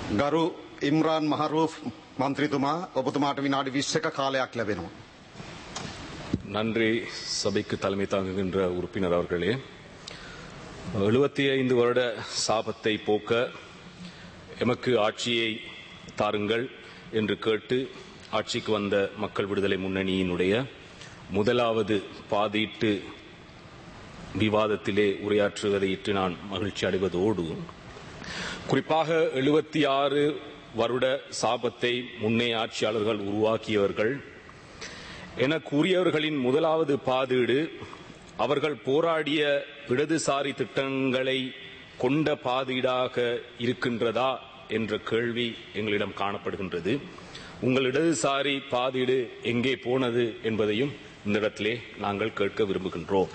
ගරු ඉම්රාන් මහරූෆ් මන්ත්‍රීතුමා ඔබතුමාට විනාඩි 20ක කාලයක් ලැබෙනවා. நன்றி சபைக்கு தலைமை தாங்குகின்ற உறுப்பினர் அவர்களே எழுபத்தி ஐந்து வருட சாபத்தை போக்க எமக்கு ஆட்சியை தாருங்கள் என்று கேட்டு ஆட்சிக்கு வந்த மக்கள் விடுதலை முன்னணியினுடைய முதலாவது பாதீட்டு விவாதத்திலே உரையாற்றுவதையிட்டு நான் மகிழ்ச்சி அடைவதோடு குறிப்பாக எழுபத்தி ஆறு வருட சாபத்தை முன்னே ஆட்சியாளர்கள் உருவாக்கியவர்கள் என கூறியவர்களின் முதலாவது பாதீடு அவர்கள் போராடிய இடதுசாரி திட்டங்களை கொண்ட பாதீடாக இருக்கின்றதா என்ற கேள்வி எங்களிடம் காணப்படுகின்றது உங்கள் இடதுசாரி பாதீடு எங்கே போனது என்பதையும் இந்த இடத்திலே நாங்கள் கேட்க விரும்புகின்றோம்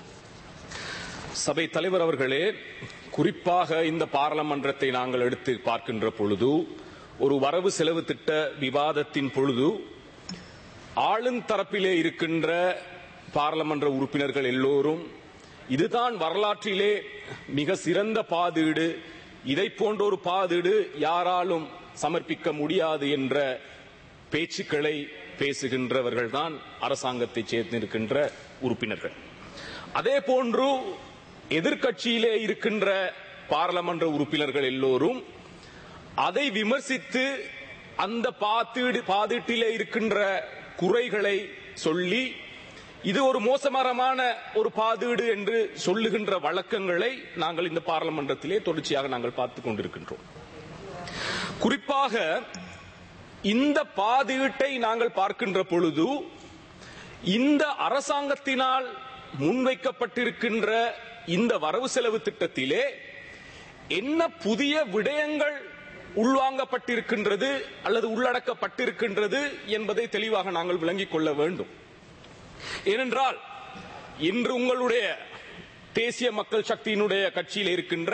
சபை தலைவர் அவர்களே குறிப்பாக இந்த பாராளுமன்றத்தை நாங்கள் எடுத்து பார்க்கின்ற பொழுது ஒரு வரவு செலவு திட்ட விவாதத்தின் பொழுது ஆளுந்தரப்பிலே இருக்கின்ற பாராளுமன்ற உறுப்பினர்கள் எல்லோரும் இதுதான் வரலாற்றிலே மிக சிறந்த பாதீடு இதை போன்ற ஒரு பாதீடு யாராலும் சமர்ப்பிக்க முடியாது என்ற பேச்சுக்களை பேசுகின்றவர்கள் தான் அரசாங்கத்தை சேர்ந்திருக்கின்ற உறுப்பினர்கள் அதே போன்று எதிர்க்கட்சியிலே இருக்கின்ற பாராளுமன்ற உறுப்பினர்கள் எல்லோரும் அதை விமர்சித்து அந்த பாத்தீடு பாதீட்டிலே இருக்கின்ற குறைகளை சொல்லி இது ஒரு மோசமரமான ஒரு பாதீடு என்று சொல்லுகின்ற வழக்கங்களை நாங்கள் இந்த பாராளுமன்றத்திலே தொடர்ச்சியாக நாங்கள் பார்த்துக் கொண்டிருக்கின்றோம் குறிப்பாக இந்த பாதீட்டை நாங்கள் பார்க்கின்ற பொழுது இந்த அரசாங்கத்தினால் முன்வைக்கப்பட்டிருக்கின்ற இந்த வரவு செலவு திட்டத்திலே என்ன புதிய விடயங்கள் உள்வாங்கப்பட்டிருக்கின்றது அல்லது உள்ளடக்கப்பட்டிருக்கின்றது என்பதை தெளிவாக நாங்கள் விளங்கிக் கொள்ள வேண்டும் ஏனென்றால் இன்று உங்களுடைய தேசிய மக்கள் சக்தியினுடைய கட்சியில் இருக்கின்ற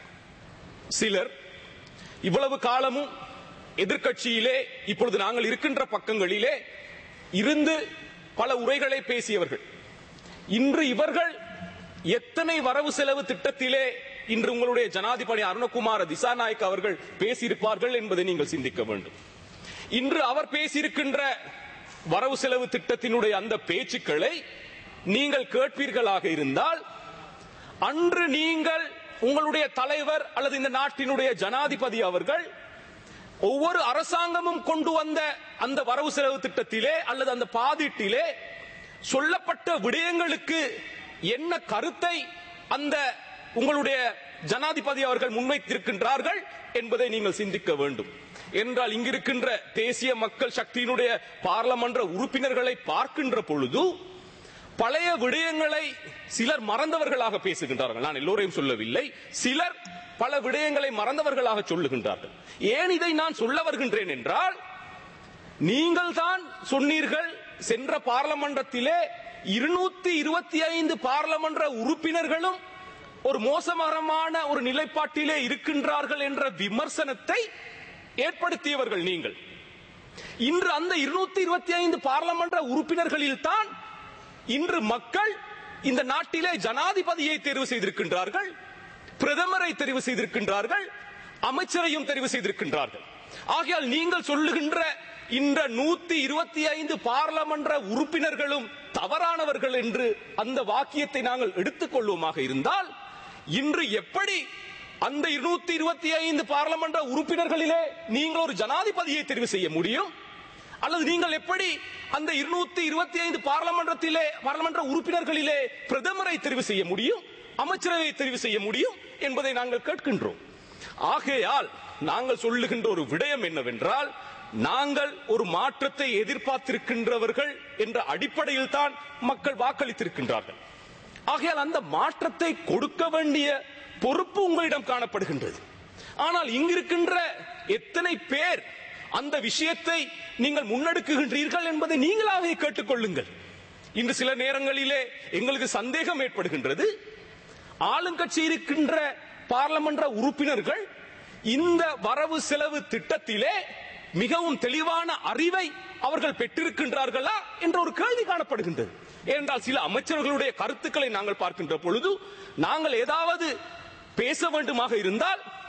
சிலர் இவ்வளவு காலமும் எதிர்க்கட்சியிலே இப்பொழுது நாங்கள் இருக்கின்ற பக்கங்களிலே இருந்து பல உரைகளை பேசியவர்கள் இன்று இவர்கள் எத்தனை வரவு செலவு திட்டத்திலே இன்று உங்களுடைய ஜனாதிபதி அருணகுமார திசாநாயக் அவர்கள் பேசியிருப்பார்கள் என்பதை நீங்கள் சிந்திக்க வேண்டும் இன்று அவர் பேசியிருக்கின்ற வரவு செலவு திட்டத்தினுடைய அந்த பேச்சுக்களை நீங்கள் கேட்பீர்களாக இருந்தால் அன்று நீங்கள் உங்களுடைய தலைவர் அல்லது இந்த நாட்டினுடைய ஜனாதிபதி அவர்கள் ஒவ்வொரு அரசாங்கமும் கொண்டு வந்த அந்த வரவு செலவு திட்டத்திலே அல்லது அந்த பாதீட்டிலே சொல்லப்பட்ட விடயங்களுக்கு என்ன கருத்தை அந்த உங்களுடைய ஜனாதிபதி அவர்கள் முன்வைத்திருக்கின்றார்கள் என்பதை நீங்கள் சிந்திக்க வேண்டும் என்றால் இங்கிருக்கின்ற தேசிய மக்கள் சக்தியினுடைய பாராளுமன்ற உறுப்பினர்களை பார்க்கின்ற பொழுது பழைய விடயங்களை சிலர் மறந்தவர்களாக பேசுகின்றார்கள் நான் எல்லோரையும் சொல்லவில்லை சிலர் பல விடயங்களை மறந்தவர்களாக சொல்லுகின்றார்கள் ஏன் இதை நான் சொல்ல வருகின்றேன் என்றால் நீங்கள் தான் சொன்னீர்கள் சென்ற பாராளுமன்றத்திலே இருநூத்தி இருபத்தி ஐந்து பாராளுமன்ற உறுப்பினர்களும் ஒரு மோசமரமான ஒரு நிலைப்பாட்டிலே இருக்கின்றார்கள் என்ற விமர்சனத்தை ஏற்படுத்தியவர்கள் நீங்கள் இன்று அந்த இருநூத்தி இருபத்தி ஐந்து பாராளுமன்ற உறுப்பினர்களில் தான் இன்று மக்கள் இந்த நாட்டிலே ஜனாதிபதியை தேர்வு செய்திருக்கின்றார்கள் பிரதமரை தெரிவு செய்திருக்கின்றார்கள் அமைச்சரையும் தெரிவு செய்திருக்கின்றார்கள் ஆகையால் நீங்கள் சொல்லுகின்ற இந்த நூத்தி இருபத்தி ஐந்து பாராளுமன்ற உறுப்பினர்களும் தவறானவர்கள் என்று அந்த வாக்கியத்தை நாங்கள் எடுத்துக்கொள்வோமாக இருந்தால் இன்று எப்படி அந்த இருநூத்தி இருபத்தி ஐந்து பாராளுமன்ற உறுப்பினர்களிலே நீங்கள் ஒரு ஜனாதிபதியை தெரிவு செய்ய முடியும் அல்லது நீங்கள் எப்படி அந்த இருநூத்தி இருபத்தி ஐந்து பாராளுமன்றத்திலே பாராளுமன்ற உறுப்பினர்களிலே பிரதமரை தெரிவு செய்ய முடியும் அமைச்சரவை தெரிவு செய்ய முடியும் என்பதை நாங்கள் கேட்கின்றோம் ஆகையால் நாங்கள் சொல்லுகின்ற ஒரு விடயம் என்னவென்றால் நாங்கள் ஒரு மாற்றத்தை எதிர்பார்த்திருக்கின்றவர்கள் என்ற அடிப்படையில் தான் மக்கள் வாக்களித்திருக்கின்றார்கள் ஆகையால் அந்த மாற்றத்தை கொடுக்க வேண்டிய பொறுப்பு உங்களிடம் காணப்படுகின்றது ஆனால் இங்கிருக்கின்ற எத்தனை பேர் அந்த விஷயத்தை நீங்கள் முன்னெடுக்குகின்றீர்கள் என்பதை நீங்களாக கேட்டுக்கொள்ளுங்கள் இன்று சில நேரங்களிலே எங்களுக்கு சந்தேகம் ஏற்படுகின்றது ஆளுங்கட்சி இருக்கின்ற பாராளுமன்ற உறுப்பினர்கள் இந்த வரவு செலவு திட்டத்திலே மிகவும் தெளிவான அறிவை அவர்கள் பெற்றிருக்கின்றார்களா என்ற ஒரு கேள்வி காணப்படுகின்றது ஏனென்றால் சில அமைச்சர்களுடைய கருத்துக்களை நாங்கள் பார்க்கின்ற பொழுது நாங்கள் ஏதாவது பேச வேண்டுமாக இருந்தால்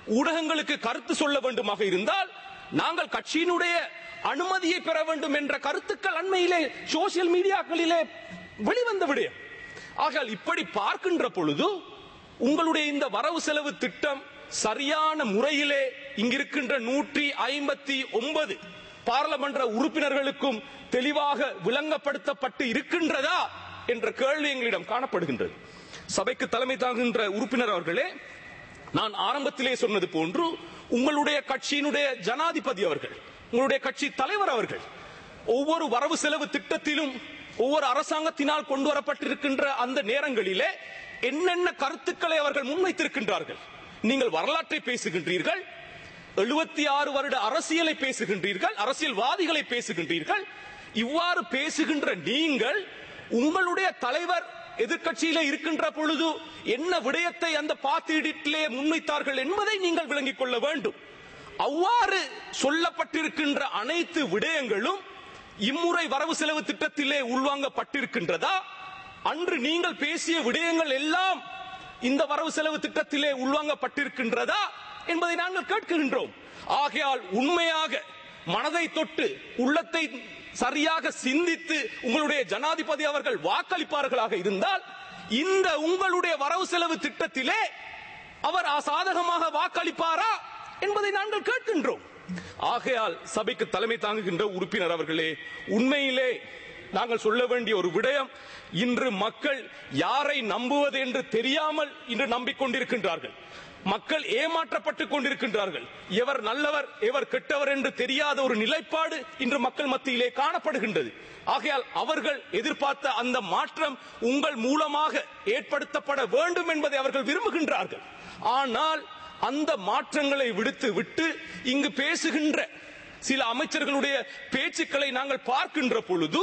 ஊடகங்களுக்கு கருத்து சொல்ல வேண்டுமாக இருந்தால் நாங்கள் கட்சியினுடைய அனுமதியை பெற வேண்டும் என்ற கருத்துக்கள் அண்மையிலே சோசியல் மீடியாக்களிலே வெளிவந்த விடயம் ஆகையால் இப்படி பார்க்கின்ற பொழுது உங்களுடைய இந்த வரவு செலவு திட்டம் சரியான முறையிலே இங்கிருக்கின்ற நூற்றி ஐம்பத்தி ஒன்பது பாராளுமன்ற உறுப்பினர்களுக்கும் தெளிவாக விளங்கப்படுத்தப்பட்டு இருக்கின்றதா என்ற கேள்வி எங்களிடம் காணப்படுகின்றது சபைக்கு தலைமை தாங்குகின்ற உறுப்பினர் அவர்களே நான் ஆரம்பத்திலே சொன்னது போன்று உங்களுடைய கட்சியினுடைய ஜனாதிபதி அவர்கள் உங்களுடைய கட்சி தலைவர் அவர்கள் ஒவ்வொரு வரவு செலவு திட்டத்திலும் ஒவ்வொரு அரசாங்கத்தினால் கொண்டு வரப்பட்டிருக்கின்ற அந்த நேரங்களிலே என்னென்ன கருத்துக்களை அவர்கள் முன்வைத்திருக்கின்றார்கள் நீங்கள் வரலாற்றை பேசுகின்றீர்கள் எழுபத்தி ஆறு வருட அரசியலை பேசுகின்றீர்கள் அரசியல்வாதிகளை பேசுகின்றீர்கள் இவ்வாறு பேசுகின்ற நீங்கள் உங்களுடைய தலைவர் எதிர்க்கட்சியிலே இருக்கின்ற பொழுது என்ன விடயத்தை அந்த பாத்தீடிலே முன்வைத்தார்கள் என்பதை நீங்கள் விளங்கிக் கொள்ள வேண்டும் அவ்வாறு சொல்லப்பட்டிருக்கின்ற அனைத்து விடயங்களும் இம்முறை வரவு செலவு திட்டத்திலே உள்வாங்கப்பட்டிருக்கின்றதா அன்று நீங்கள் பேசிய விடயங்கள் எல்லாம் இந்த வரவு செலவு திட்டத்திலே உள்வாங்கப்பட்டிருக்கின்றதா என்பதை நாங்கள் கேட்கின்றோம் ஆகையால் உண்மையாக மனதை தொட்டு உள்ளத்தை சரியாக சிந்தித்து உங்களுடைய ஜனாதிபதி அவர்கள் வாக்களிப்பார்களாக இருந்தால் இந்த உங்களுடைய வரவு செலவு திட்டத்திலே அவர் சாதகமாக வாக்களிப்பாரா என்பதை நாங்கள் கேட்கின்றோம் ஆகையால் சபைக்கு தலைமை தாங்குகின்ற உறுப்பினர் அவர்களே உண்மையிலே நாங்கள் சொல்ல வேண்டிய ஒரு விடயம் இன்று மக்கள் யாரை நம்புவது என்று தெரியாமல் இன்று நம்பிக்கொண்டிருக்கின்றார்கள் மக்கள் ஏமாற்றப்பட்டுக் கொண்டிருக்கின்றார்கள் எவர் நல்லவர் எவர் கெட்டவர் என்று தெரியாத ஒரு நிலைப்பாடு இன்று மக்கள் மத்தியிலே காணப்படுகின்றது ஆகையால் அவர்கள் எதிர்பார்த்த அந்த மாற்றம் உங்கள் மூலமாக ஏற்படுத்தப்பட வேண்டும் என்பதை அவர்கள் விரும்புகின்றார்கள் ஆனால் அந்த மாற்றங்களை விடுத்து விட்டு இங்கு பேசுகின்ற சில அமைச்சர்களுடைய பேச்சுக்களை நாங்கள் பார்க்கின்ற பொழுது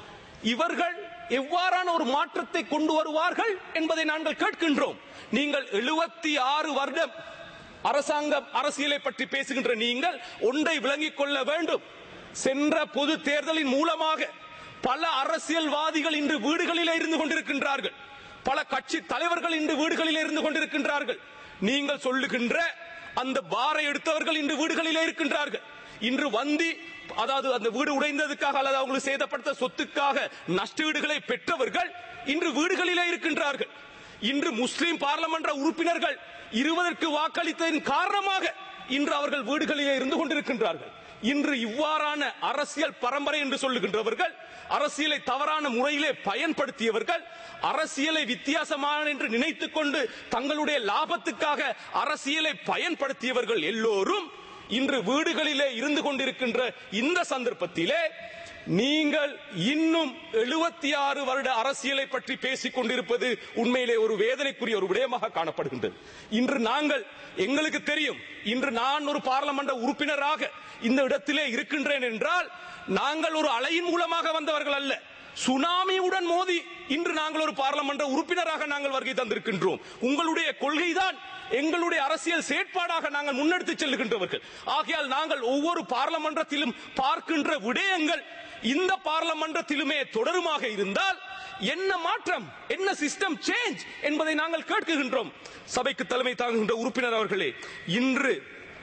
இவர்கள் எவ்வாறான ஒரு மாற்றத்தை கொண்டு வருவார்கள் என்பதை நாங்கள் கேட்கின்றோம் நீங்கள் எழுபத்தி ஆறு வருடம் அரசாங்கம் அரசியலை பற்றி பேசுகின்ற நீங்கள் ஒன்றை விளங்கிக் கொள்ள வேண்டும் சென்ற பொது தேர்தலின் மூலமாக பல அரசியல்வாதிகள் இன்று வீடுகளிலே இருந்து கொண்டிருக்கின்றார்கள் பல கட்சி தலைவர்கள் இன்று வீடுகளிலே இருந்து கொண்டிருக்கின்றார்கள் நீங்கள் சொல்லுகின்ற அந்த பாரை எடுத்தவர்கள் இன்று வீடுகளிலே இருக்கின்றார்கள் இன்று வந்தி அதாவது அந்த வீடு உடைந்ததுக்காக அல்லது அவங்களுக்கு சேதப்படுத்த சொத்துக்காக நஷ்டஈடுகளை பெற்றவர்கள் இன்று வீடுகளிலே இருக்கின்றார்கள் இன்று முஸ்லிம் பாராளுமன்ற உறுப்பினர்கள் இருபதற்கு வாக்களித்ததன் காரணமாக இன்று அவர்கள் வீடுகளிலே இருந்து கொண்டிருக்கின்றார்கள் இன்று இவ்வாறான அரசியல் பரம்பரை என்று சொல்லுகின்றவர்கள் அரசியலை தவறான முறையிலே பயன்படுத்தியவர்கள் அரசியலை வித்தியாசமான என்று நினைத்துக் கொண்டு தங்களுடைய லாபத்துக்காக அரசியலை பயன்படுத்தியவர்கள் எல்லோரும் இன்று வீடுகளிலே இருந்து கொண்டிருக்கின்ற இந்த சந்தர்ப்பத்திலே நீங்கள் இன்னும் எழுபத்தி ஆறு வருட அரசியலை பற்றி பேசிக் கொண்டிருப்பது உண்மையிலே ஒரு வேதனைக்குரிய ஒரு விடயமாக காணப்படுகின்றது இன்று நாங்கள் எங்களுக்கு தெரியும் இன்று நான் ஒரு பாராளுமன்ற உறுப்பினராக இந்த இடத்திலே இருக்கின்றேன் என்றால் நாங்கள் ஒரு அலையின் மூலமாக வந்தவர்கள் அல்ல சுனாமியுடன் மோதி இன்று நாங்கள் ஒரு பாராளுமன்ற உறுப்பினராக நாங்கள் வருகை தந்திருக்கின்றோம் உங்களுடைய கொள்கைதான் எங்களுடைய அரசியல் செயற்பாடாக நாங்கள் முன்னெடுத்து செல்லுகின்றவர்கள் ஆகையால் நாங்கள் ஒவ்வொரு பாராளுமன்றத்திலும் பார்க்கின்ற விடயங்கள் இந்த பாராளுமன்றத்திலுமே தொடருமாக இருந்தால் என்ன மாற்றம் என்ன சிஸ்டம் சேஞ்ச் என்பதை நாங்கள் கேட்கின்றோம் சபைக்கு தலைமை தாங்குகின்ற உறுப்பினர் அவர்களே இன்று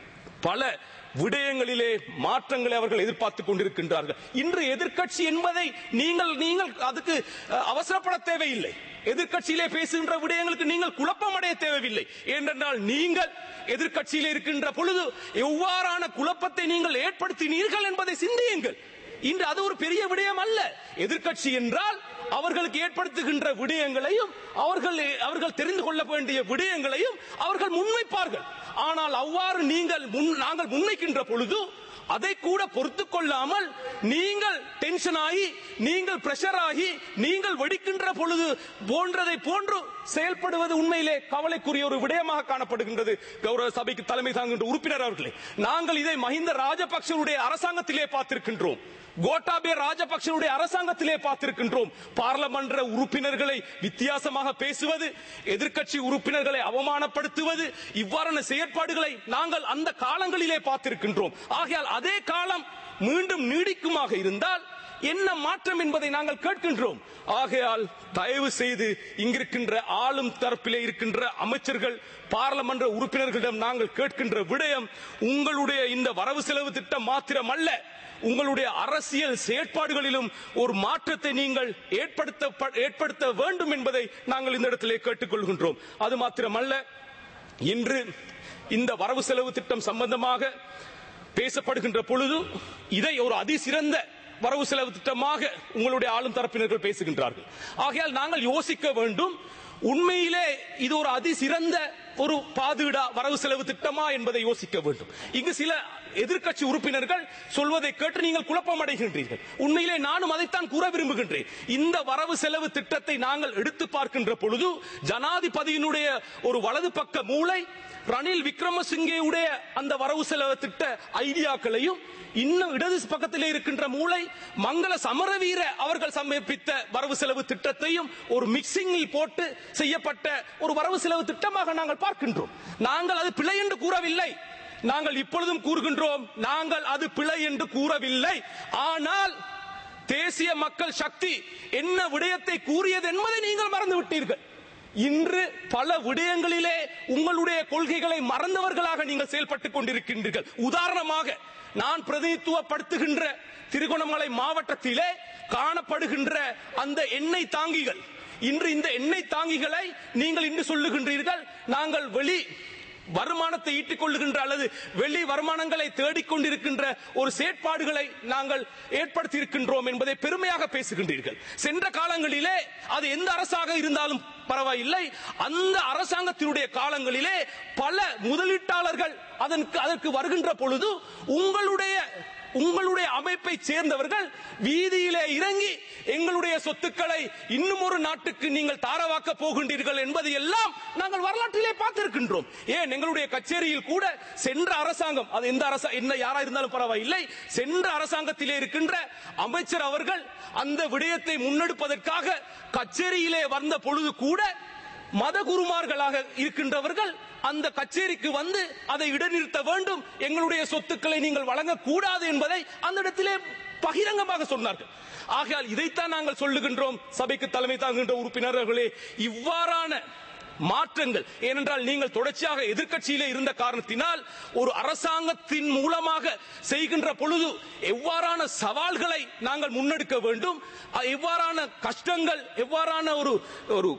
பல விடயங்களிலே மாற்றங்களை அவர்கள் எதிர்பார்த்துக் கொண்டிருக்கின்றார்கள் இன்று எதிர்க்கட்சி என்பதை நீங்கள் நீங்கள் அதுக்கு அஹ், அவசரப்பட தேவையில்லை எதிர்க்கட்சியிலே பேசுகின்ற விடயங்களுக்கு நீங்கள் குழப்பம் அடைய தேவையில்லை ஏனென்றால் நீங்கள் எதிர்க்கட்சியிலே இருக்கின்ற பொழுது எவ்வாறான குழப்பத்தை நீங்கள் ஏற்படுத்தினீர்கள் என்பதை சிந்தியுங்கள் இன்று அது ஒரு பெரிய விடயம் அல்ல எதிர்க்கட்சி என்றால் அவர்களுக்கு ஏற்படுத்துகின்ற விடயங்களையும் அவர்கள் அவர்கள் தெரிந்து கொள்ள வேண்டிய விடயங்களையும் அவர்கள் முன்வைப்பார்கள் ஆனால் அவ்வாறு நீங்கள் முன் நாங்கள் முன்வைக்கின்ற பொழுது அதை கூட பொறுத்து கொள்ளாமல் நீங்கள் டென்ஷன் ஆகி நீங்கள் பிரஷர் ஆகி நீங்கள் வெடிக்கின்ற பொழுது போன்றதை போன்று செயல்படுவது உண்மையிலே கவலைக்குரிய ஒரு விடயமாக காணப்படுகின்றது கௌரவ சபைக்கு தலைமை தாங்குகின்ற உறுப்பினர் அவர்களே நாங்கள் இதை மஹிந்த ராஜபக்சவுடைய அரசாங்கத்திலே பார்த்திருக்கின்றோம் கோட்டாபே ராஜபக்சனுடைய அரசாங்கத்திலே பார்த்திருக்கின்றோம் பார்லமன்ற உறுப்பினர்களை வித்தியாசமாக பேசுவது எதிர்க்கட்சி உறுப்பினர்களை அவமானப்படுத்துவது இவ்வாறான செயற்பாடுகளை நாங்கள் அந்த காலங்களிலே பார்த்திருக்கின்றோம் ஆகையால் அதே காலம் மீண்டும் நீடிக்குமாக இருந்தால் என்ன மாற்றம் என்பதை நாங்கள் கேட்கின்றோம் ஆகையால் தயவு செய்து இங்கிருக்கின்ற ஆளும் தரப்பிலே இருக்கின்ற அமைச்சர்கள் பாராளுமன்ற உறுப்பினர்களிடம் நாங்கள் கேட்கின்ற விடயம் உங்களுடைய இந்த வரவு செலவு திட்டம் மாத்திரம் அல்ல உங்களுடைய அரசியல் செயற்பாடுகளிலும் ஒரு மாற்றத்தை நீங்கள் ஏற்படுத்த ஏற்படுத்த வேண்டும் என்பதை நாங்கள் இந்த இடத்திலே கேட்டுக்கொள்கின்றோம் அது மாத்திரமல்ல இன்று இந்த வரவு செலவு திட்டம் சம்பந்தமாக பேசப்படுகின்ற பொழுது இதை ஒரு அதிசிறந்த வரவு செலவு திட்டமாக உங்களுடைய ஆளும் தரப்பினர்கள் பேசுகின்றார்கள் ஆகையால் நாங்கள் யோசிக்க வேண்டும் உண்மையிலே இது ஒரு அதிசிறந்த ஒரு பாதுடா வரவு செலவு திட்டமா என்பதை யோசிக்க வேண்டும் இங்கு சில எதிர்க்கட்சி உறுப்பினர்கள் சொல்வதை கேட்டு நீங்கள் குழப்பம் அடைகின்றீர்கள் உண்மையிலே நானும் அதைத்தான் கூற விரும்புகின்றேன் இந்த வரவு செலவு திட்டத்தை நாங்கள் எடுத்து பார்க்கின்ற பொழுது ஜனாதிபதியினுடைய ஒரு வலது பக்க மூளை ரணில் விக்ரமசிங்கேவுடைய அந்த வரவு செலவு திட்ட ஐடியாக்களையும் இன்னும் இடது பக்கத்திலே இருக்கின்ற மூளை மங்கள சமரவீர அவர்கள் சமர்ப்பித்த வரவு செலவு திட்டத்தையும் ஒரு மிக்சிங்கில் போட்டு செய்யப்பட்ட ஒரு வரவு செலவு திட்டமாக நாங்கள் பார்க்கின்றோம் நாங்கள் அது பிழை என்று கூறவில்லை நாங்கள் இப்பொழுதும் கூறுகின்றோம் நாங்கள் அது பிழை என்று கூறவில்லை ஆனால் தேசிய மக்கள் சக்தி என்ன விடயத்தை கூறியது என்பதை நீங்கள் மறந்து விட்டீர்கள் இன்று பல விடயங்களிலே உங்களுடைய கொள்கைகளை மறந்தவர்களாக நீங்கள் செயல்பட்டுக் கொண்டிருக்கின்றீர்கள் உதாரணமாக நான் பிரதிநிதித்துவப்படுத்துகின்ற திருகோணமலை மாவட்டத்திலே காணப்படுகின்ற அந்த எண்ணெய் தாங்கிகள் இன்று இந்த எண்ணெய் தாங்கிகளை நீங்கள் இன்று சொல்லுகின்றீர்கள் நாங்கள் வெளி வருமானத்தை ஈட்டிக் கொள்ளுகின்ற அல்லது வெளி வருமானங்களை தேடிக்கொண்டிருக்கின்ற ஒரு செயற்பாடுகளை நாங்கள் ஏற்படுத்தி இருக்கின்றோம் என்பதை பெருமையாக பேசுகின்றீர்கள் சென்ற காலங்களிலே அது எந்த அரசாக இருந்தாலும் பரவாயில்லை அந்த அரசாங்கத்தினுடைய காலங்களிலே பல முதலீட்டாளர்கள் அதற்கு அதற்கு வருகின்ற பொழுது உங்களுடைய உங்களுடைய அமைப்பை சேர்ந்தவர்கள் வீதியிலே இறங்கி எங்களுடைய சொத்துக்களை இன்னும் ஒரு நாட்டுக்கு நீங்கள் தாரவாக்க போகின்றீர்கள் என்பதை எல்லாம் நாங்கள் வரலாற்றிலே பார்த்திருக்கின்றோம் ஏன் எங்களுடைய கச்சேரியில் கூட சென்ற அரசாங்கம் அது எந்த அரசா என்ன யாரா இருந்தாலும் பரவாயில்லை சென்ற அரசாங்கத்திலே இருக்கின்ற அமைச்சர் அவர்கள் அந்த விடயத்தை முன்னெடுப்பதற்காக கச்சேரியிலே வந்த பொழுது கூட மத குருமார்களாக இருக்கின்றவர்கள் அந்த கச்சேரிக்கு வந்து அதை இடைநிறுத்த வேண்டும் எங்களுடைய சொத்துக்களை நீங்கள் வழங்கக்கூடாது என்பதை அந்த இடத்திலே பகிரங்கமாக சொன்னார்கள் ஆகையால் இதைத்தான் நாங்கள் சொல்லுகின்றோம் சபைக்கு தலைமை தாங்குகின்ற உறுப்பினர்களே இவ்வாறான மாற்றங்கள் ஏனென்றால் நீங்கள் தொடர்ச்சியாக எதிர்க்கட்சியிலே இருந்த காரணத்தினால் ஒரு அரசாங்கத்தின் மூலமாக செய்கின்ற பொழுது எவ்வாறான சவால்களை நாங்கள் முன்னெடுக்க வேண்டும் எவ்வாறான கஷ்டங்கள் எவ்வாறான ஒரு ஒரு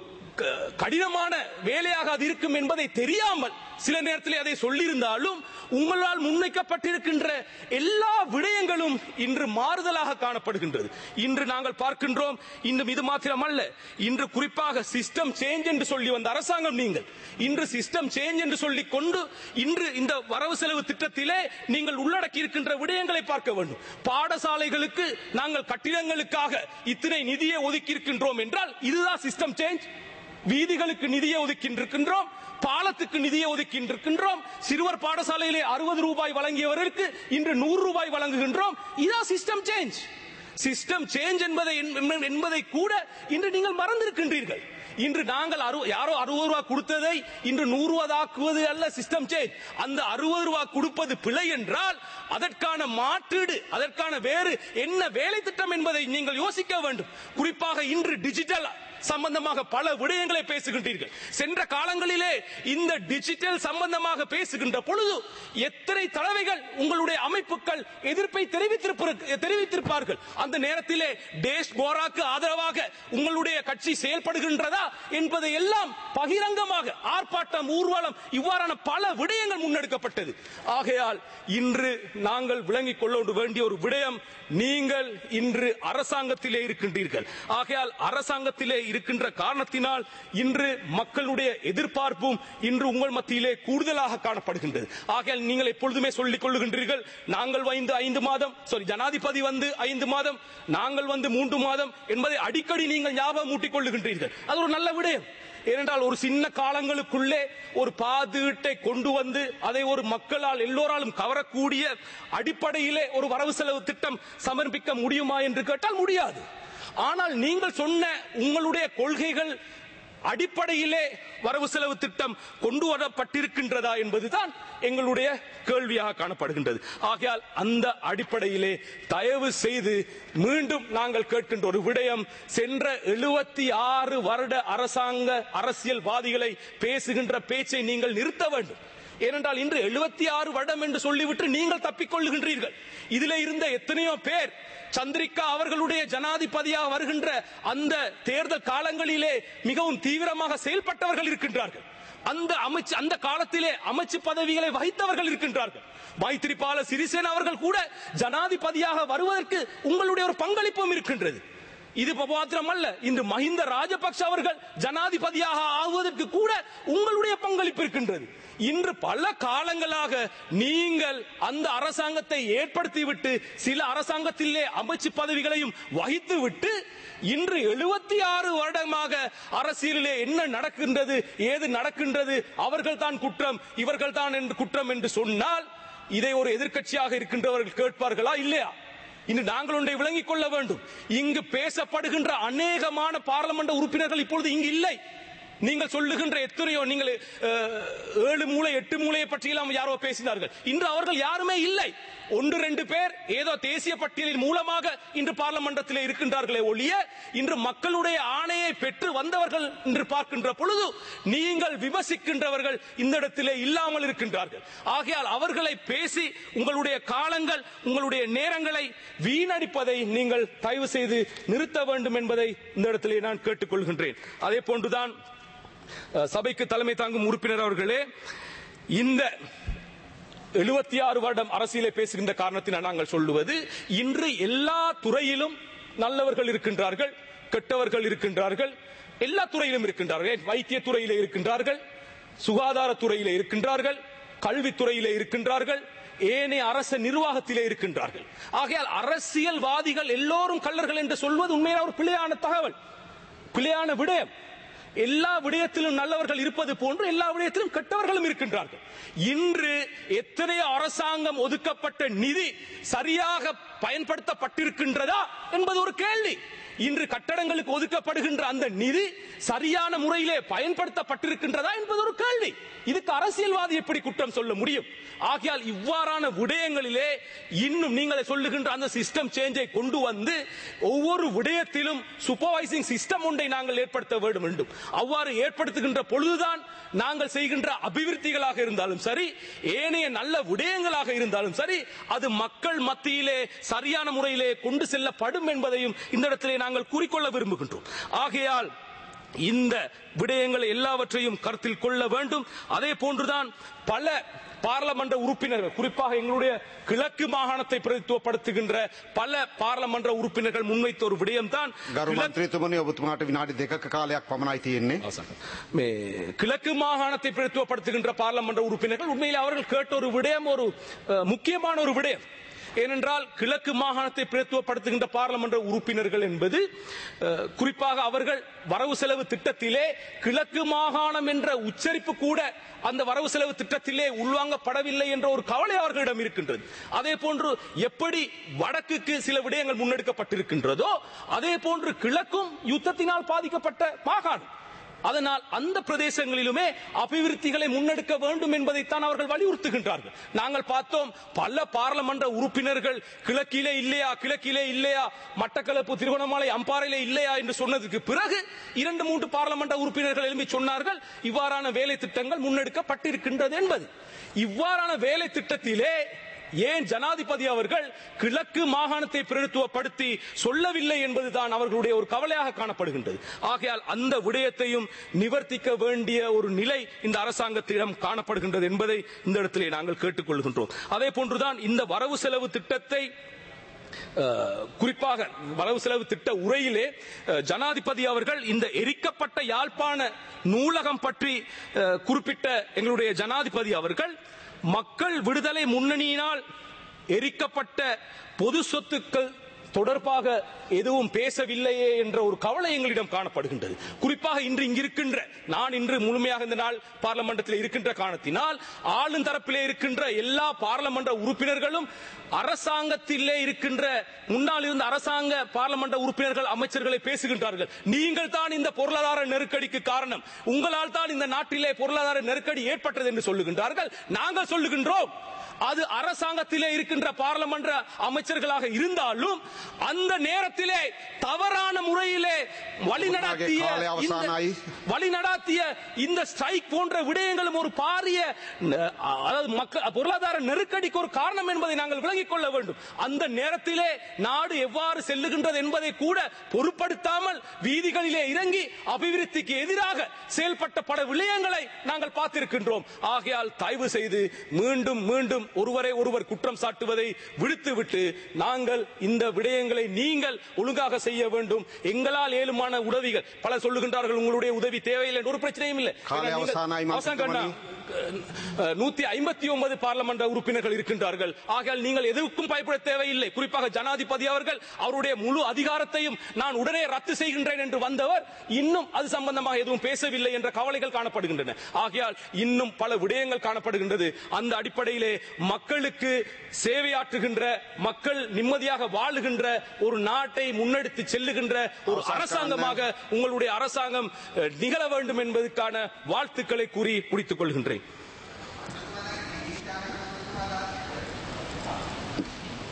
கடினமான வேலையாக அது இருக்கும் என்பதை தெரியாமல் சில நேரத்தில் அதை சொல்லியிருந்தாலும் உங்களால் முன்வைக்கப்பட்டிருக்கின்ற எல்லா விடயங்களும் இன்று மாறுதலாக காணப்படுகின்றது இன்று நாங்கள் பார்க்கின்றோம் இன்னும் இது மாத்திரமல்ல இன்று குறிப்பாக சிஸ்டம் சேஞ்ச் என்று சொல்லி வந்த அரசாங்கம் நீங்கள் இன்று சிஸ்டம் சேஞ்ச் என்று சொல்லிக் கொண்டு இன்று இந்த வரவு செலவு திட்டத்திலே நீங்கள் உள்ளடக்கி இருக்கின்ற விடயங்களை பார்க்க வேண்டும் பாடசாலைகளுக்கு நாங்கள் கட்டிடங்களுக்காக இத்தனை நிதியை ஒதுக்கி இருக்கின்றோம் என்றால் இதுதான் சிஸ்டம் சேஞ்ச் வீதிகளுக்கு நிதியை ஒதுக்கின்றிருக்கின்றோம் பாலத்துக்கு நிதியை ஒதுக்கின்றிருக்கின்றோம் சிறுவர் பாடசாலையிலே அறுபது ரூபாய் வழங்கியவர்களுக்கு இன்று நூறு ரூபாய் வழங்குகின்றோம் இதான் சிஸ்டம் சேஞ்ச் சிஸ்டம் சேஞ்ச் என்பதை என்பதை கூட இன்று நீங்கள் மறந்திருக்கின்றீர்கள் இன்று நாங்கள் யாரோ அறுபது ரூபாய் கொடுத்ததை இன்று நூறு ரூபாய் அல்ல சிஸ்டம் சேஞ்ச் அந்த அறுபது ரூபாய் கொடுப்பது பிழை என்றால் அதற்கான மாற்றீடு அதற்கான வேறு என்ன வேலை திட்டம் என்பதை நீங்கள் யோசிக்க வேண்டும் குறிப்பாக இன்று டிஜிட்டல் சம்பந்தமாக பல விடயங்களை பேசுகின்றீர்கள் சென்ற காலங்களிலே இந்த டிஜிட்டல் சம்பந்தமாக பேசுகின்ற பொழுது எத்தனை தடவைகள் உங்களுடைய அமைப்புகள் எதிர்ப்பை தெரிவித்திருப்பார்கள் அந்த நேரத்திலே டேஷ் போராக்கு ஆதரவாக உங்களுடைய கட்சி செயல்படுகின்றதா என்பதை எல்லாம் பகிரங்கமாக ஆர்ப்பாட்டம் ஊர்வலம் இவ்வாறான பல விடயங்கள் முன்னெடுக்கப்பட்டது ஆகையால் இன்று நாங்கள் விளங்கிக் கொள்ள வேண்டிய ஒரு விடயம் நீங்கள் இன்று அரசாங்கத்திலே இருக்கின்றீர்கள் ஆகையால் அரசாங்கத்திலே இருக்கின்ற காரணத்தினால் இன்று மக்களுடைய எதிர்பார்ப்பும் இன்று உங்கள் மத்தியிலே கூடுதலாக காணப்படுகின்றது ஆகையால் நீங்கள் எப்பொழுதுமே சொல்லிக் கொள்ளுகின்றீர்கள் நாங்கள் வந்து ஐந்து மாதம் சாரி ஜனாதிபதி வந்து ஐந்து மாதம் நாங்கள் வந்து மூன்று மாதம் என்பதை அடிக்கடி நீங்கள் ஞாபகம் ஊட்டிக் கொள்ளுகின்றீர்கள் அது ஒரு நல்ல விடயம் ஏனென்றால் ஒரு சின்ன காலங்களுக்குள்ளே ஒரு பாதீட்டை கொண்டு வந்து அதை ஒரு மக்களால் எல்லோராலும் கவரக்கூடிய அடிப்படையிலே ஒரு வரவு செலவு திட்டம் சமர்ப்பிக்க முடியுமா என்று கேட்டால் முடியாது ஆனால் நீங்கள் சொன்ன உங்களுடைய கொள்கைகள் அடிப்படையிலே வரவு செலவு திட்டம் கொண்டு வரப்பட்டிருக்கின்றதா என்பதுதான் எங்களுடைய கேள்வியாக காணப்படுகின்றது ஆகையால் அந்த அடிப்படையிலே தயவு செய்து மீண்டும் நாங்கள் கேட்கின்ற ஒரு விடயம் சென்ற எழுபத்தி ஆறு வருட அரசாங்க அரசியல்வாதிகளை பேசுகின்ற பேச்சை நீங்கள் நிறுத்த வேண்டும் ஏனென்றால் இன்று எழுபத்தி ஆறு வருடம் என்று சொல்லிவிட்டு நீங்கள் தப்பிக்கொள்ளுகின்றீர்கள் இதிலே இருந்த எத்தனையோ பேர் சந்திரிகா அவர்களுடைய ஜனாதிபதியாக வருகின்ற அந்த தேர்தல் காலங்களிலே மிகவும் தீவிரமாக செயல்பட்டவர்கள் இருக்கின்றார்கள் அந்த அமைச்சு அந்த காலத்திலே அமைச்சு பதவிகளை வகித்தவர்கள் இருக்கின்றார்கள் மைத்திரிபால சிறிசேன அவர்கள் கூட ஜனாதிபதியாக வருவதற்கு உங்களுடைய ஒரு பங்களிப்பும் இருக்கின்றது இது மாத்திரமல்ல இன்று மஹிந்த ராஜபக்ஷ அவர்கள் ஜனாதிபதியாக ஆகுவதற்கு கூட உங்களுடைய பங்களிப்பு இருக்கின்றது இன்று பல காலங்களாக நீங்கள் அந்த அரசாங்கத்தை ஏற்படுத்திவிட்டு சில அரசாங்கத்திலே அமைச்சு பதவிகளையும் வகித்து விட்டு இன்று எழுபத்தி ஆறு வருடமாக அரசியலிலே என்ன நடக்கின்றது ஏது நடக்கின்றது அவர்கள் தான் குற்றம் இவர்கள் தான் என்று குற்றம் என்று சொன்னால் இதை ஒரு எதிர்க்கட்சியாக இருக்கின்றவர்கள் கேட்பார்களா இல்லையா இன்று நாங்கள் ஒன்றை விளங்கிக் கொள்ள வேண்டும் இங்கு பேசப்படுகின்ற அநேகமான பாராளுமன்ற உறுப்பினர்கள் இப்பொழுது இங்கு இல்லை நீங்கள் சொல்லுகின்ற எத்தனையோ நீங்கள் அஹ், ஏழு மூளை எட்டு மூளையை பற்றியெல்லாம் யாரோ பேசினார்கள் இன்று அவர்கள் யாருமே இல்லை ஒன்று ரெண்டு பேர் ஏதோ தேசிய பட்டியலின் மூலமாக இன்று பார்லமெண்டத்தில் இருக்கின்றார்களே ஒழிய இன்று மக்களுடைய ஆணையை பெற்று வந்தவர்கள் என்று பார்க்கின்ற பொழுது நீங்கள் விமர்சிக்கின்றவர்கள் இந்த இடத்திலே இல்லாமல் இருக்கின்றார்கள் ஆகையால் அவர்களை பேசி உங்களுடைய காலங்கள் உங்களுடைய நேரங்களை வீணடிப்பதை நீங்கள் தயவு செய்து நிறுத்த வேண்டும் என்பதை இந்த இடத்திலே நான் கேட்டுக்கொள்கின்றேன் அதே போன்றுதான் அஹ், சபைக்கு தலைமை தாங்கும் உறுப்பினர் அவர்களே இந்த எழுபத்தி ஆறு வருடம் அரசியலை பேசுகின்ற காரணத்தினால் நாங்கள் சொல்லுவது இன்று எல்லா துறையிலும் நல்லவர்கள் இருக்கின்றார்கள் கெட்டவர்கள் இருக்கின்றார்கள் எல்லா துறையிலும் இருக்கின்றார்கள் வைத்திய துறையிலே இருக்கின்றார்கள் சுகாதாரத்துறையிலே இருக்கின்றார்கள் கல்வித்துறையிலே இருக்கின்றார்கள் ஏனைய அரச நிர்வாகத்திலே இருக்கின்றார்கள் ஆகையால் அரசியல்வாதிகள் எல்லோரும் கள்ளர்கள் என்று சொல்வது உண்மையான ஒரு பிழையான தகவல் பிழையான விடயம் எல்லா விடயத்திலும் நல்லவர்கள் இருப்பது போன்று எல்லா விடயத்திலும் கெட்டவர்களும் இருக்கின்றார்கள் இன்று எத்தனையோ அரசாங்கம் ஒதுக்கப்பட்ட நிதி சரியாக பயன்படுத்தப்பட்டிருக்கின்றதா என்பது ஒரு கேள்வி இன்று கட்டடங்களுக்கு ஒதுக்கப்படுகின்ற அந்த நிதி சரியான முறையிலே பயன்படுத்தப்பட்டிருக்கின்றதா என்பது ஒரு கேள்வி இதுக்கு அரசியல்வாதி எப்படி குற்றம் சொல்ல முடியும் ஆகையால் இவ்வாறான விடயங்களிலே இன்னும் நீங்கள் சொல்லுகின்ற அந்த சிஸ்டம் சேஞ்சை கொண்டு வந்து ஒவ்வொரு விடயத்திலும் சூப்பர்வைசிங் சிஸ்டம் ஒன்றை நாங்கள் ஏற்படுத்த வேண்டும் வேண்டும் அவ்வாறு ஏற்படுத்துகின்ற பொழுதுதான் நாங்கள் செய்கின்ற அபிவிருத்திகளாக இருந்தாலும் சரி ஏனைய நல்ல விடயங்களாக இருந்தாலும் சரி அது மக்கள் மத்தியிலே சரியான முறையிலே கொண்டு செல்லப்படும் என்பதையும் இந்த இடத்திலே நாங்கள் கூறிக்கொள்ள விரும்புகின்றோம் ஆகையால் இந்த விடயங்களை எல்லாவற்றையும் கருத்தில் கொள்ள வேண்டும் அதே போன்றுதான் பல பாராளுமன்ற உறுப்பினர்கள் குறிப்பாக எங்களுடைய கிழக்கு மாகாணத்தை பிரதித்துவப்படுத்துகின்ற பல பாராளுமன்ற உறுப்பினர்கள் முன்வைத்த ஒரு விடயம்தான் ගරු கிழக்கு- මන්ත්‍රීතුමනි ඔබතුමාට විනාඩි දෙකක කාලයක් පමණයි තියෙන්නේ. மே கிழக்கு மாகாணத்தை பிரதித்துவப்படுத்துகின்ற பாராளுமன்ற உறுப்பினர்கள் உண்மையில் அவர்கள் கேட்ட ஒரு விடயம் ஒரு அஹ், முக்கியமான ஒரு விடயம் ஏனென்றால் கிழக்கு மாகாணத்தை பிரதித்துவப்படுத்துகின்ற பாராளுமன்ற உறுப்பினர்கள் என்பது அஹ், குறிப்பாக அவர்கள் வரவு செலவு திட்டத்திலே கிழக்கு மாகாணம் என்ற உச்சரிப்பு கூட அந்த வரவு செலவு திட்டத்திலே உள்வாங்கப்படவில்லை என்ற ஒரு கவலை அவர்களிடம் இருக்கின்றது அதே போன்று எப்படி வடக்குக்கு சில விடயங்கள் முன்னெடுக்கப்பட்டிருக்கின்றதோ அதே போன்று கிழக்கும் யுத்தத்தினால் பாதிக்கப்பட்ட மாகாணம் அதனால் அந்த பிரதேசங்களிலுமே அபிவிருத்திகளை முன்னெடுக்க வேண்டும் என்பதைத்தான் அவர்கள் வலியுறுத்துகின்றார்கள் நாங்கள் பார்த்தோம் பல பாராளுமன்ற உறுப்பினர்கள் கிழக்கிலே இல்லையா கிழக்கிலே இல்லையா மட்டக்களப்பு திருவண்ணாமலை அம்பாறையிலே இல்லையா என்று சொன்னதுக்கு பிறகு இரண்டு மூன்று பாராளுமன்ற உறுப்பினர்கள் எழுப்பி சொன்னார்கள் இவ்வாறான வேலை திட்டங்கள் முன்னெடுக்கப்பட்டிருக்கின்றது என்பது இவ்வாறான வேலை திட்டத்திலே ஏன் ஜனாதிபதி அவர்கள் கிழக்கு மாகாணத்தை பிரதித்துவப்படுத்தி சொல்லவில்லை என்பதுதான் அவர்களுடைய ஒரு கவலையாக காணப்படுகின்றது ஆகையால் அந்த விடயத்தையும் நிவர்த்திக்க வேண்டிய ஒரு நிலை இந்த அரசாங்கத்திடம் காணப்படுகின்றது என்பதை இந்த இடத்திலே நாங்கள் கேட்டுக்கொள்கின்றோம் அதே போன்றுதான் இந்த வரவு செலவு திட்டத்தை அஹ், குறிப்பாக வரவு செலவு திட்ட உரையிலே அஹ், ஜனாதிபதி அவர்கள் இந்த எரிக்கப்பட்ட யாழ்ப்பாண நூலகம் பற்றி அஹ், குறிப்பிட்ட எங்களுடைய ஜனாதிபதி அவர்கள் மக்கள் விடுதலை முன்னணியினால் எரிக்கப்பட்ட பொது சொத்துக்கள் தொடர்பாக எதுவும் பேசவில்லையே என்ற ஒரு கவலை எங்களிடம் காணப்படுகின்றது குறிப்பாக இன்று இங்கிருக்கின்ற நான் இன்று முழுமையாக இந்த நாள் பார்லமெண்டத்தில் இருக்கின்ற காரணத்தினால் ஆளும் தரப்பிலே இருக்கின்ற எல்லா பாராளுமன்ற உறுப்பினர்களும் அரசாங்கத்திலே இருக்கின்ற முன்னால் இருந்த அரசாங்க பாராளுமன்ற உறுப்பினர்கள் அமைச்சர்களை பேசுகின்றார்கள் நீங்கள் தான் இந்த பொருளாதார நெருக்கடிக்கு காரணம் உங்களால் தான் இந்த நாட்டிலே பொருளாதார நெருக்கடி ஏற்பட்டது என்று சொல்லுகின்றார்கள் நாங்கள் சொல்லுகின்றோம் அது அரசாங்கத்திலே இருக்கின்ற பாராளுமன்ற அமைச்சர்களாக இருந்தாலும் அந்த நேரத்திலே தவறான முறையிலே வழிநடத்திய காலை இந்த- அவசானாய். வழிநடாத்திய இந்த ஸ்ட்ரைக் போன்ற விடயங்களும் ஒரு பாரிய ந- அதாவது மக்கள் பொருளாதார நெருக்கடிக்கு ஒரு காரணம் என்பதை நாங்கள் விளங்கிக் கொள்ள வேண்டும் அந்த நேரத்திலே நாடு எவ்வாறு செல்லுகின்றது என்பதை கூட பொருட்படுத்தாமல் வீதிகளிலே இறங்கி அபிவிருத்திக்கு எதிராக செயல்பட்ட பல விடயங்களை நாங்கள் பார்த்திருக்கின்றோம் ஆகையால் தயவு செய்து மீண்டும் மீண்டும் ஒருவரை ஒருவர் குற்றம் சாட்டுவதை விடுத்துவிட்டு நாங்கள் இந்த விடயங்களை நீங்கள் ஒழுங்காக செய்ய வேண்டும் எங்களால் ஏழுமான உதவிகள் பல சொல்லுகின்றார்கள் உங்களுடைய உதவி தேவையில்லை என்ற ஒரு பிரச்சனையும் இல்லை காலை ஏன்னா நீங்கள்- அவசானாய் மாத்திரம் அவசான் கண்ணா, அஹ், நூத்தி ஐம்பத்தி ஒன்பது பார்லமெண்ட் உறுப்பினர்கள் இருக்கின்றார்கள் ஆகையால் நீங்கள் எதுக்கும் பயப்பட தேவையில்லை குறிப்பாக ஜனாதிபதி அவர்கள் அவருடைய முழு அதிகாரத்தையும் நான் உடனே ரத்து செய்கின்றேன் என்று வந்தவர் இன்னும் அது சம்பந்தமாக எதுவும் பேசவில்லை என்ற கவலைகள் காணப்படுகின்றன ஆகையால் இன்னும் பல விடயங்கள் காணப்படுகின்றது அந்த அடிப்படையிலே மக்களுக்கு சேவையாற்றுகின்ற மக்கள் நிம்மதியாக வாழுகின்ற ஒரு நாட்டை முன்னெடுத்து செல்லுகின்ற ஒரு அரசாங்கமாக உங்களுடைய அரசாங்கம் அஹ், நிகழ வேண்டும் என்பதற்கான வாழ்த்துக்களை கூறி முடித்துக் கொள்கின்றேன்